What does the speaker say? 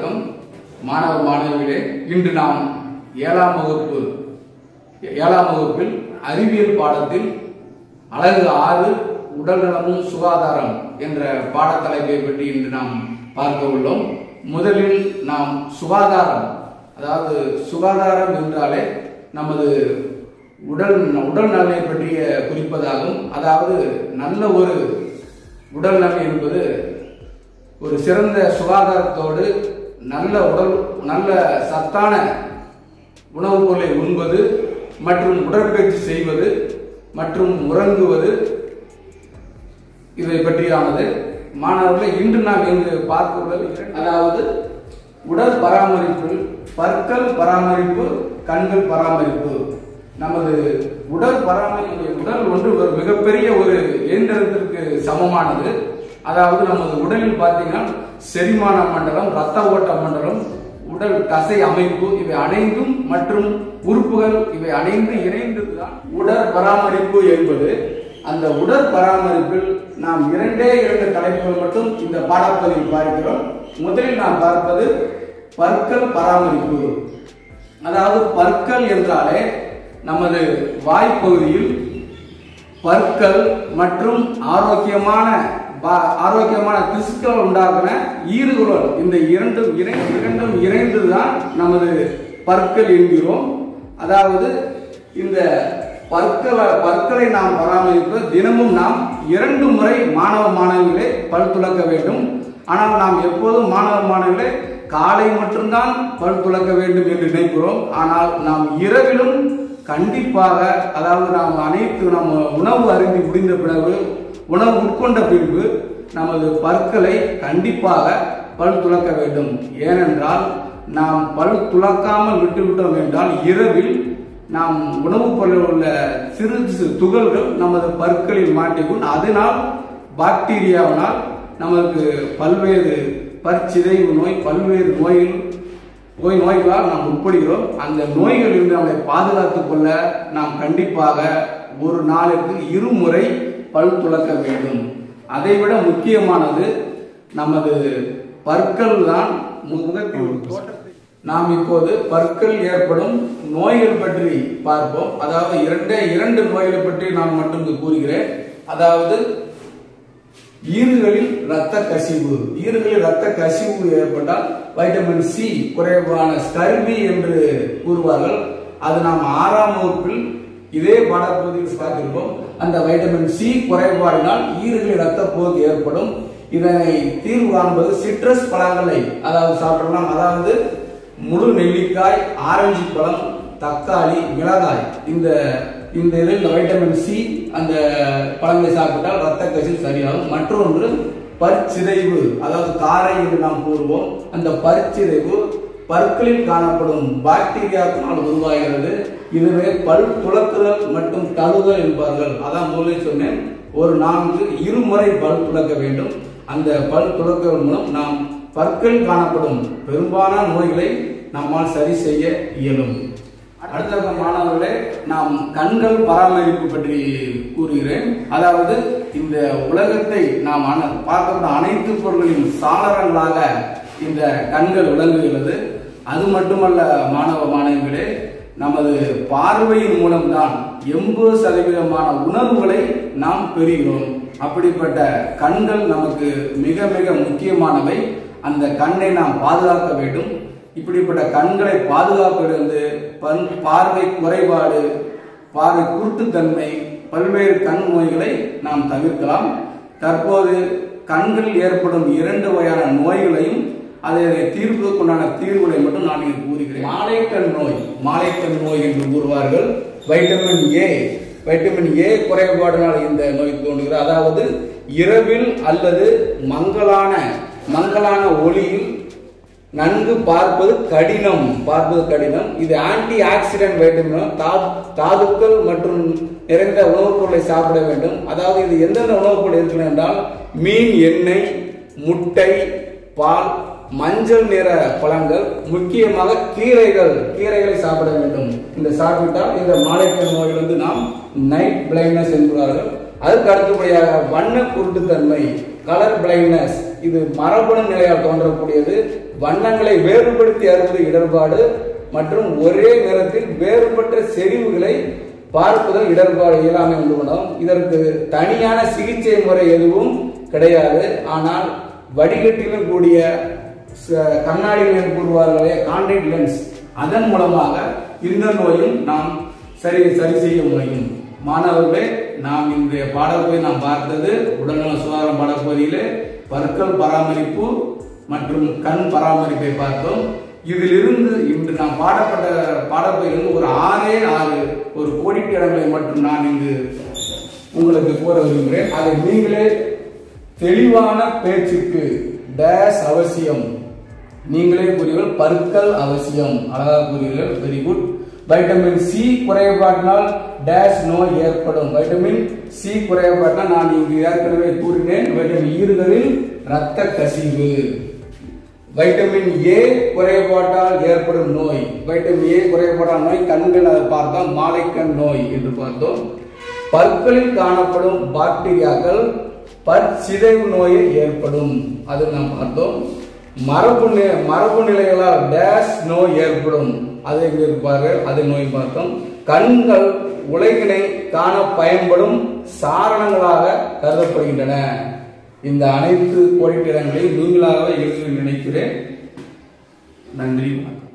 வணக்கம் மாணவ மாணவிகளே இன்று நாம் ஏழாம் வகுப்பு ஏழாம் வகுப்பில் அறிவியல் பாடத்தில் அழகு ஆறு உடல்நலமும் சுகாதாரம் என்ற பாடத்தலைப்பை பற்றி இன்று நாம் பார்க்க உள்ளோம் முதலில் நாம் சுகாதாரம் அதாவது சுகாதாரம் என்றாலே நமது உடல் உடல் நலனை பற்றிய குறிப்பதாகும் அதாவது நல்ல ஒரு உடல் நலம் என்பது ஒரு சிறந்த சுகாதாரத்தோடு நல்ல உடல் நல்ல சத்தான உணவுப் பொருளை உண்பது மற்றும் உடற்பயிற்சி செய்வது மற்றும் உறங்குவது இதை பற்றியானது மாணவர்களை இன்று நாம் இங்கு பார்க்க உள்ளது இரண்டு- அதாவது உடல் பராமரிப்பு பற்கள் பராமரிப்பு கண்கள் பராமரிப்பு நமது உடல் பராமரிப்பு உடல் ஒன்று ஒரு மிகப்பெரிய ஒரு இயந்திரத்திற்கு சமமானது அதாவது நமது உடலில் பார்த்தீங்கன்னா செரிமான மண்டலம் ரத்த ஓட்ட மண்டலம் உடல் தசை அமைப்பு இவை அனைத்தும் மற்றும் உறுப்புகள் இவை அனைந்து இணைந்ததுதான் உடல் பராமரிப்பு என்பது அந்த உடல் பராமரிப்பில் நாம் இரண்டே இரண்டு தலைப்புகள் மட்டும் இந்த பாடப்பகுதியில் பார்க்கிறோம் முதலில் நாம் பார்ப்பது பற்கள் பராமரிப்பு அதாவது பற்கள் என்றாலே நமது வாய்ப்பகுதியில் பற்கள் மற்றும் ஆரோக்கியமான பா- ஆரோக்கியமான திசுக்கள் உண்டாக்குன ஈறுகளுடன் இந்த இரண்டும் இணை இரண்டும் இணைந்துதான் நமது பற்கள் என்கிறோம் அதாவது இந்த பற்களை பற்களை நாம் பராமரிப்பது தினமும் நாம் இரண்டு முறை மாணவ மாணவிகளே பல் துலக்க வேண்டும் ஆனால் நாம் எப்போதும் மாணவ மாணவிகளே காலை மட்டும்தான் பல் துலக்க வேண்டும் என்று நினைக்கிறோம் ஆனால் நாம் இரவிலும் கண்டிப்பாக அதாவது நாம் அனைத்து நம்ம உணவு அருந்தி முடிந்த பிறகு உணவு உட்கொண்ட பின்பு நமது பற்களை கண்டிப்பாக பல் துலக்க வேண்டும் ஏனென்றால் நாம் பல் துலக்காமல் விட்டுவிட்டோம் என்றால் இரவில் நாம் உணவுப் பொருளில் உள்ள சிறு சிறு துகள்கள் நமது பற்களில் மாட்டிக்கும் அதனால் பாக்டீரியாவினால் நமக்கு பல்வேறு பற்சிதைவு நோய் பல்வேறு நோய்கள் நோய் நோய்களால் நாம் உட்படுகிறோம் அந்த நோய்களில் இருந்து நம்மை பாதுகாத்துக் கொள்ள நாம் கண்டிப்பாக ஒரு நாளுக்கு இருமுறை பல் துலக்க வேண்டும் அதைவிட முக்கியமானது நமது பற்கள் தான் முகத்தில் ஒரு தோற்றத்தை நாம் இப்போது பற்கள் ஏற்படும் நோய்கள் பற்றி பார்ப்போம் அதாவது இரண்டே இரண்டு நோய்களை பற்றி நான் மட்டும் இங்கு கூறுகிறேன் அதாவது ஈறுகளில் இரத்த கசிவு ஈறுகளில் இரத்த கசிவு ஏற்பட்டால் வைட்டமின் சி குறைவான ஸ்கர்வி என்று கூறுவார்கள் அது நாம் ஆறாம் வகுப்பில் இதே பாடப்பகுதியில் பார்த்திருப்போம் அந்த வைட்டமின் சி குறைபாடினால் ஈறுகளில் இரத்த போக்கு ஏற்படும் இதனை தீர்வு காண்பது சிட்ரஸ் பழங்களை அதாவது சாப்பிடலாம் அதாவது முழு நெல்லிக்காய் ஆரஞ்சு பழம் தக்காளி மிளகாய் இந்த இந்த இதில் இந்த வைட்டமின் சி அந்த பழங்களை சாப்பிட்டால் ரத்த கசிவு சரியாகும் மற்றொன்று பற்சிதைவு அதாவது காரை என்று நாம் கூறுவோம் அந்த பற்சிதைவு பற்களில் காணப்படும் பாக்டீரியாக்களினால் உருவாகிறது இதுவே பல் துளக்குதல் மற்றும் தழுதல் என்பார்கள் அதான் முதலில் சொன்னேன் ஒரு நான்கு இருமுறை பல் துளக்க வேண்டும் அந்த பல் துளக்குதல் மூலம் நாம் பற்களில் காணப்படும் பெரும்பாலான நோய்களை நம்மால் சரி செய்ய இயலும் அடுத்த மாணவர்களே நாம் கண்கள் பராமரிப்பு பற்றி கூறுகிறேன் அதாவது இந்த உலகத்தை நாம் அன- பார்க்கக்கூடிய அனைத்து பொருட்களின் சாளரங்களாக இந்த கண்கள் விளங்குகிறது அது மட்டுமல்ல மாணவ மாணவிகளே நமது பார்வையின் மூலம்தான் எண்பது சதவீதமான உணர்வுகளை நாம் பெறுகிறோம் அப்படிப்பட்ட கண்கள் நமக்கு மிக மிக முக்கியமானவை அந்த கண்ணை நாம் பாதுகாக்க வேண்டும் இப்படிப்பட்ட கண்களை பாதுகாப்பிலிருந்து பன் பார்வை குறைபாடு பார்வை குருட்டுத்தன்மை பல்வேறு கண் நோய்களை நாம் தவிர்க்கலாம் தற்போது கண்களில் ஏற்படும் இரண்டு வகையான நோய்களையும் அதை தீர்ப்பதற்குண்டான தீர்வுகளை மட்டும் நான் இங்கு கூறுகிறேன் மாலைக்கண் நோய் மாலைக்கண் நோய் என்று கூறுவார்கள் வைட்டமின் ஏ வைட்டமின் ஏ குறைபாடினால் இந்த நோய் தோன்றுகிறது அதாவது இரவில் அல்லது மங்கலான மங்கலான ஒளியில் நன்கு பார்ப்பது கடினம் பார்ப்பது கடினம் இது ஆன்டி ஆக்சிடென்ட் வைட்டமின் தா- தாதுக்கள் மற்றும் நிறைந்த உணவுப் பொருளை சாப்பிட வேண்டும் அதாவது இது எந்தெந்த உணவுப் பொருள் இருக்கிறது என்றால் மீன் எண்ணெய் முட்டை பால் மஞ்சள் நிற பழங்கள் முக்கியமாக கீரைகள் கீரைகளை சாப்பிட வேண்டும் இந்த சாப்பிட்டால் இந்த மாலைக்கண் நோயிலிருந்து நாம் நைட் பிளைண்ட்னஸ் என்கிறார்கள் அதற்கு அடுத்தபடியாக வண்ண குருட்டுத்தன்மை கலர் பிளைண்ட்னஸ் இது மரபணு நிலையால் தோன்றக்கூடியது வண்ணங்களை வேறுபடுத்தி அறிவது இடர்பாடு மற்றும் ஒரே நிறத்தில் வேறுபட்ட செறிவுகளை பார்ப்பதில் இடர்பாடு இயலாமை உண்டு பண்ணும் இதற்கு தனியான சிகிச்சை முறை எதுவும் கிடையாது ஆனால் வடிகட்டிலும் கூடிய ச- கண்ணாடிகளில் கூறுவார்களே கான்டாக்ட் லென்ஸ் அதன் மூலமாக இந்த நோயும் நாம் சரி சரி செய்ய முடியும் மாணவர்களே நாம் இந்த பாடப்பகுதி நாம் பார்த்தது உடல்நல சுகாதாரம் பாடப்பகுதியிலே பற்கள் பராமரிப்பு மற்றும் கண் பராமரிப்பை பார்த்தோம் இதிலிருந்து இன்று நாம் பாடப்பட்ட பாடப்பகுதியிலிருந்து ஒரு ஆறே ஆறு ஒரு கோடிக்கிழங்களை மட்டும் நான் இங்கு உங்களுக்கு கூற விரும்புகிறேன் அதை நீங்களே தெளிவான பேச்சுக்கு டேஸ் அவசியம் நீங்களே கூறுவீர்கள் பற்கள் அவசியம் அழகா கூறுவீர்கள் வெரி குட் வைட்டமின் சி குறைபாட்டினால் டேஷ் நோய் ஏற்படும் வைட்டமின் சி குறைபாட்டினால் நான் இங்கு ஏற்கனவே கூறினேன் வைட்டமின் ஈறுகளில் இரத்த கசிவு வைட்டமின் ஏ குறைபாட்டால் ஏற்படும் நோய் வைட்டமின் ஏ குறைபாட்டால் நோய் கண்கள் அதை பார்த்தோம் மாலைக்கண் நோய் என்று பார்த்தோம் பற்களில் காணப்படும் பாக்டீரியாக்கள் பற்சிதைவு நோயை ஏற்படும் அது நாம் பார்த்தோம் மரபு நி- மரபு நிலைகளால் டேஷ் நோய் ஏற்படும் அதை இங்கு இருப்பார்கள் அது நோய் பார்த்தோம் கண்கள் உலகினை காண பயன்படும் சாரணங்களாக கருதப்படுகின்றன இந்த அனைத்து கோடிட்டிடங்களையும் நீங்களாகவே எழுதி நினைக்கிறேன் நன்றி வணக்கம்